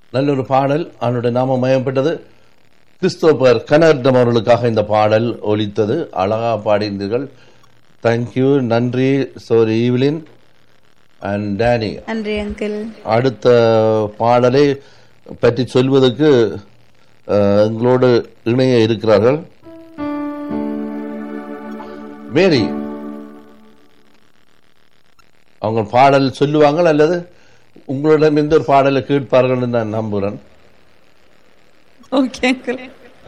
நல்ல ஒரு பாடல் அவனுடைய நாமம் மயம்பட்டது கிறிஸ்தோபர் கனர்டம் அவர்களுக்காக இந்த பாடல் ஒலித்தது அழகா பாடினீர்கள் தேங்க்யூ நன்றி சோரி ஈவ்லின் அண்ட் டேனி நன்றி அங்கிள் அடுத்த பாடலை பற்றி சொல்வதற்கு அஹ், எங்களோடு இணைய இருக்கிறார்கள் மேரி அவங்க பாடல் சொல்லுவாங்கள் அல்லது உங்களிடம் எந்த ஒரு பாடலை கேட்பார்கள் நான் நம்புகிறேன் ஓகே அங்கிள்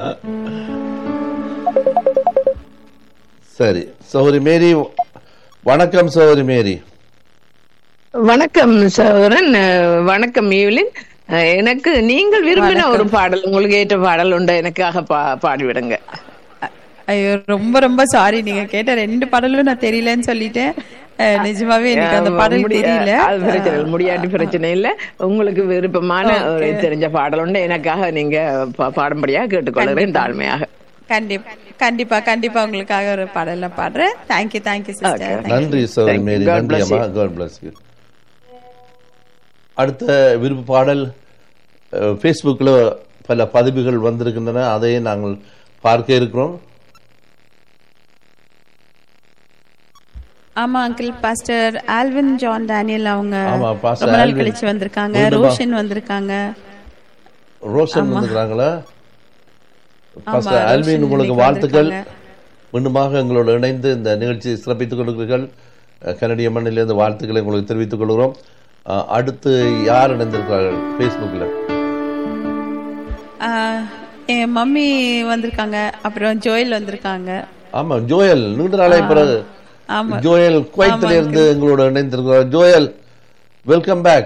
சரி சௌரி மேரி வணக்கம் சௌரி மேரி வணக்கம் சகோதரன் அஹ், வணக்கம் ஈவ்லின் அஹ், எனக்கு நீங்கள் விரும்பின ஒரு பாடல் உங்களுக்கு ஏற்ற பாடல் உண்டு எனக்காக பா பாடிவிடுங்க ஐயோ ரொம்ப ரொம்ப சாரி நீங்க கேட்ட ரெண்டு பாடலும் நான் தெரியலன்னு சொல்லிட்டேன் அஹ், நிஜமாவே எனக்கு அந்த பாடல் முடிய- தெரியல அது பிரச்சனை இல்லை. முடியாட்டி பிரச்சனை இல்ல உங்களுக்கு விருப்பமான ஒரு தெரிஞ்ச பாடல் உண்டு எனக்காக நீங்க பா- பாடும்படியாக கேட்டுக்கொள்கிறேன் தாழ்மையாக கண்டிப்பா கண்டிப்பா கண்டிப்பா உங்களுக்காக ஒரு பாடல பாடுறேன் தேங்க்யூ தேங்க்யூ சிஸ்டர் நன்றி Sowri Thank you. Mary God நன்றி bless அம்மா காட் பிளஸ் யூ அடுத்த விருப்ப பாடல் ஃபேஸ்புக்கில் பல பதிவுகள் வந்திருக்கின்றன அதையே நாங்கள் பார்க்க இருக்கிறோம் ஆமா uncle pastor Alvin John Daniel அவங்க ஆமா, Pastor ரொம்ப நாள் Alvin. கழிச்சு வந்திருக்காங்க மீண்டுமா? ரோஷன் வந்திருக்காங்க ரோஷன் வந்துக்கிறாங்களா பாஸ்டர் ரோஷன் ஆல்வின் உங்களுக்கு இன்னைக்கு வாழ்த்துக்கள் வந்திருக்காங்க. மீண்டுமாக எங்களோடு இணைந்து இந்த நிகழ்ச்சியை சிறப்பித்துக் கொள்கிறீர்கள் அஹ், கனடிய மண்ணிலிருந்து வாழ்த்துக்களை உங்களுக்கு தெரிவித்துக் கொள்கிறோம் அஹ், அடுத்து யார் இணைந்திருக்கிறார்கள் ஃபேஸ்புக்கில் ஆஹ், என் மம்மி வந்திருக்காங்க அப்புறம் ஜோயல் வந்திருக்காங்க ஆமா ஜோயல் நீண்ட நாளை பிறகு ஆமா. ஜோயல் குவைத்தில இருந்து எங்களோட இணைந்திருக்கிறார் ஜோயல் வெல்கம் பேக்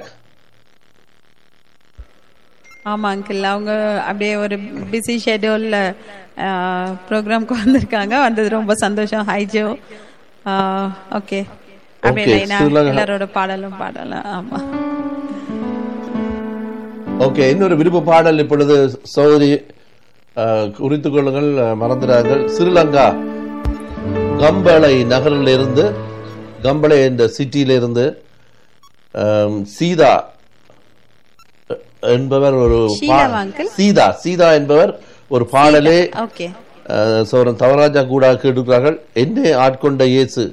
ஆமா அங்கிள் அவங்க அப்படியே ஒரு பிஸி ஷெட்யூல்ல ப்ரோக்ராம்க்கு வந்திருக்காங்க வந்தது ரொம்ப சந்தோஷம் ஹை ஜோ ஓகே அப்படியே Okay, லைனா ஸ்ரீலங்கா- எல்லாரோட பாடலும் பாடலாம் ஆமா ஓகே இன்னொரு விருப்ப பாடல் இப்பொழுது சௌரி குறித்துக் கொள்ளுங்கள் அஹ், மறந்துடாதீர்கள் ஸ்ரீலங்கா கம்பளை நகரில் இருந்து கம்பளை என்ற சிட்டியில இருந்து அம், சீதா அஹ், என்பவர் ஒரு பா- ஷீலாவா, uncle? சீதா சீதா என்பவர் ஒரு பாடலே ஓகே அஹ், சௌரன் தவராஜா கூட கேட்டுக்கிறார்கள் என்னை ஆட்கொண்ட இயேசு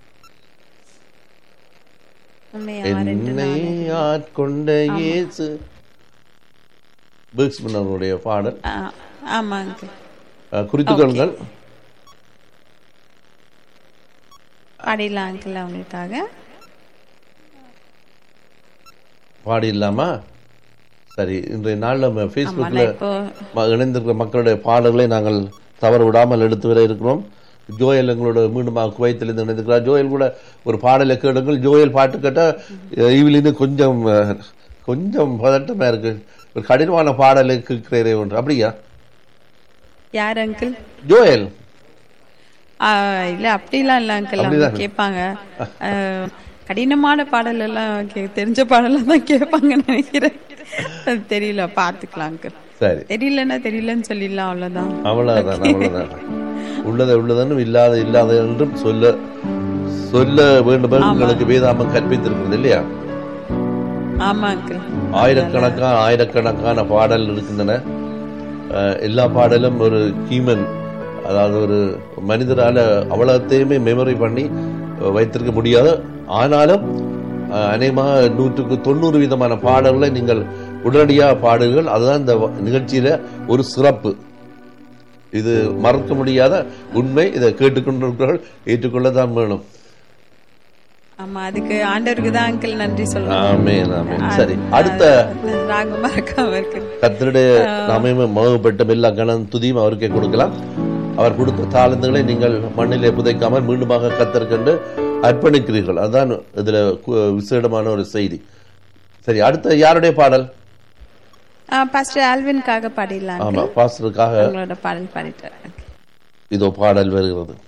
என்னை ஆட்கொண்ட இயேசு பேக்ஸ்மனுடைய பாடல் ஆமா அங்கிள் அஹ், குறித்துக் கொள்ளுங்கள் பாடிடலாம் அங்கிள் அவங்களுக்காக பாடி இல்லாமா சரி இன்றைய நாளில் நம்ம ஆமா ஃபேஸ்புக்கில் நான் இப்போ ம- இணைந்திருக்கிற மக்களுடைய பாடல்களை நாங்கள் தவற விடாமல் எடுத்து வர இருக்கிறோம் ஜோயல் எங்களோட மீண்டும் குவைத்திலிருந்து இணைந்திருக்கிறார் ஜோயல் கூட ஒரு பாடலை கேளுங்கள் ஜோயல் பாட்டு கேட்டால் இவிலிருந்து கொஞ்சம் அஹ், கொஞ்சம் பதட்டமா இருக்கு ஒரு கடினமான பாடலை கேட்கிறே ஒன்று அப்படியா யார் அங்கிள் ஜோயல் இல்ல அப்படிலாம் இல்ல அங்கிள் அவங்க அப்படிதான். கேட்பாங்க ஆஹ், கடினமான பாடல் எல்லாம் கே- தெரிஞ்ச பாடலாம் தான் கேட்பாங்கன்னு நினைக்கிறேன் அது தெரியல பாத்துக்கலாம் அங்கிள் சரி தெரியலன்னா தெரியலன்னு சொல்லிடலாம் அவ்வளவுதான் அவ்வளவுதான் அவ்வளவுதான் உள்ளதை உள்ளதென்றும் இல்லாத இல்லாத என்றும் சொல்ல சொல்ல வேண்டும் என்று உங்களுக்கு வேதாமம் கற்பித்திருக்கிறது இல்லையா ஆமா அங்கிள் ஆயிரக்கணக்கான ஆயிரக்கணக்கான பாடல் இருக்கின்றன அஹ், எல்லா பாடலும் ஒரு ஹியூமன் அதாவது ஒரு மனிதரால அவ்வளோத்தையுமே மெமரி பண்ணி அஹ், வைத்திருக்க முடியாது ஆனாலும் அஹ், அநேகமாக நூற்றுக்கு தொண்ணூறு விதமான பாடல்களை நீங்கள் உடனடியாக பாடுங்கள் அதுதான் இந்த வ- நிகழ்ச்சியில ஒரு சிறப்பு இது மறக்க முடியாத உண்மை இதை கேட்டுக்கொண்டிருக்கிறவர்கள் ஏற்றுக்கொள்ளத்தான் வேணும் ஆமா அதுக்கு ஆண்டவருக்கு தான் அங்கிள் நன்றி சொல்லணும் ஆமேன் ஆமேன் சரி அடுத்த ராகம் மறக்காம இருக்கு கர்த்தருடைய நாமமே மகப்பட்ட எல்லா கணம் துதியும் அவருக்கே கொடுக்கலாம் அவர் கொடுத்த தாளந்துகளை நீங்கள் மண்ணிலே புதைக்காமல் மீண்டுமாக கத்தற்கண்டு அர்ப்பணிக்கிறீர்கள் அதுதான் இதுல கு- விசேடமான ஒரு செய்தி சரி அடுத்த யாருடைய பாடல் பாஸ்டர் ஆல்வின்காக பாடிடலாம் ஆமா பாஸ்டருக்காக உங்களோட பாடல் பாடிட்டு இதோ பாடல் வருகிறது